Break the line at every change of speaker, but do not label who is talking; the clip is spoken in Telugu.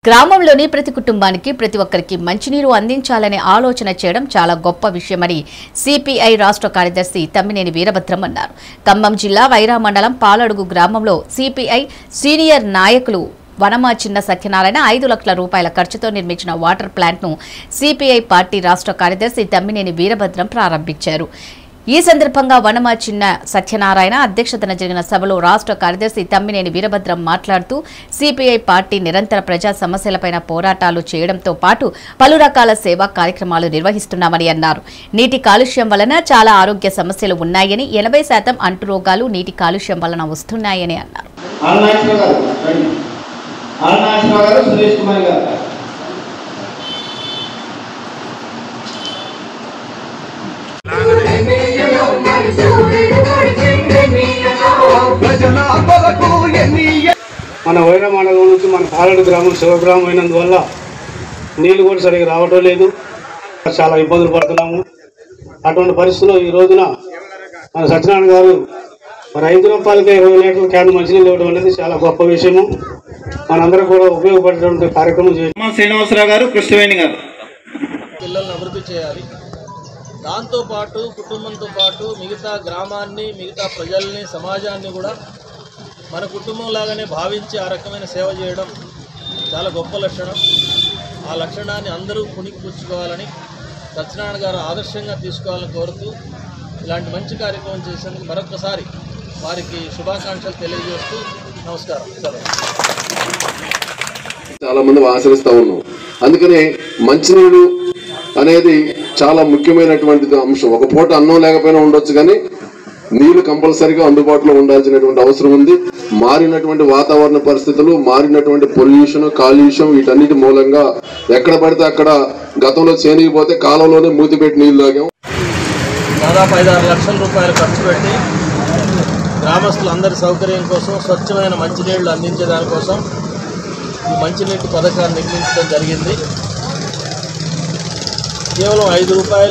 గ్రామంలోని ప్రతి కుటుంబానికి ప్రతి ఒక్కరికి మంచినీరు అందించాలనే ఆలోచన చేయడం చాలా గొప్ప విషయమని సిపిఐ రాష్ట్ర కార్యదర్శి తమ్మినేని వీరభద్రం అన్నారు ఖమ్మం జిల్లా వైరా మండలం పాలడుగు గ్రామంలో సిపిఐ సీనియర్ నాయకులు వనమా చిన్న సత్యనారాయణ ఐదు లక్షల రూపాయల ఖర్చుతో నిర్మించిన వాటర్ ప్లాంట్ను సిపిఐ పార్టీ రాష్ట్ర కార్యదర్శి తమ్మినేని వీరభద్రం ప్రారంభించారు ఈ సందర్భంగా వనమా చిన్న సత్యనారాయణ అధ్యక్షతన జరిగిన సభలో రాష్ట్ర కార్యదర్శి తమ్మినేని వీరభద్రం మాట్లాడుతూ సిపిఐ పార్టీ నిరంతర ప్రజా సమస్యలపైన పోరాటాలు చేయడంతో పాటు పలు రకాల సేవా కార్యక్రమాలు నిర్వహిస్తున్నామని అన్నారు నీటి కాలుష్యం వలన చాలా ఆరోగ్య సమస్యలు ఉన్నాయని ఎనభై శాతం అంటురోగాలు నీటి కాలుష్యం వలన వస్తున్నాయని అన్నారు
ఆలనాగేశ్వర గారు రండి ఆలనాగేశ్వర గారు సురేష్ కుమార్ గారు
ప్రజల కొరకు ఎన్ని
మన వైర మండలం నుంచి మన పాలడు గ్రామం శివగ్రామం అయినందువల్ల నీళ్లు కూడా సరిగా రావటం లేదు చాలా ఇబ్బందులు పడుతున్నాము అటువంటి పరిస్థితుల్లో ఈ రోజున మన సత్యనారాయణ గారు మరి ఐదు రూపాయలకే ఇరవై లీటర్ల క్యాన్ మంచినీళ్ళు ఇవ్వడం అనేది చాలా గొప్ప విషయము మనందరం కూడా ఉపయోగపడేటువంటి కార్యక్రమం చేయాలి శ్రీనివాసరావు గారు కృష్ణవేణి గారు
పిల్లల్ని అభివృద్ధి చేయాలి దాంతోపాటు కుటుంబంతో పాటు మిగతా గ్రామాన్ని మిగతా ప్రజల్ని సమాజాన్ని కూడా మన కుటుంబం లాగానే భావించి ఆ రకమైన సేవ చేయడం చాలా గొప్ప లక్షణం ఆ లక్షణాన్ని అందరూ పుణికిపుచ్చుకోవాలని సత్యనారాయణ గారు ఆదర్శంగా తీసుకోవాలని కోరుతూ ఇలాంటి మంచి కార్యక్రమం చేసేందుకు మరొకసారి వారికి శుభాకాంక్షలు తెలియజేస్తూ నమస్కారం సెలవు
చాలా మంది ఆచరిస్తా ఉన్నాం అందుకనే మంచినీరు అనేది చాలా ముఖ్యమైనటువంటి అంశం ఒక పూట అన్నం లేకపోయినా ఉండొచ్చు కానీ నీళ్లు కంపల్సరిగా అందుబాటులో ఉండాల్సినటువంటి అవసరం ఉంది మారినటువంటి వాతావరణ పరిస్థితులు మారినటువంటి పొల్యూషన్ కాలుష్యం వీటన్నిటి మూలంగా ఎక్కడ పడితే అక్కడ గతంలో చేనికి పోతే కాలంలోనే మూతి పెట్టి నీళ్లు తాగాం
దాదాపు ఐదారు లక్షల రూపాయలు ఖర్చు పెట్టి గ్రామస్తులందరి సౌకర్యం కోసం స్వచ్ఛమైన మంచినీళ్లు అందించే దానికోసం ఈ మంచినీటి పథకాన్ని నిర్మించడం జరిగింది కేవలం ఐదు రూపాయలు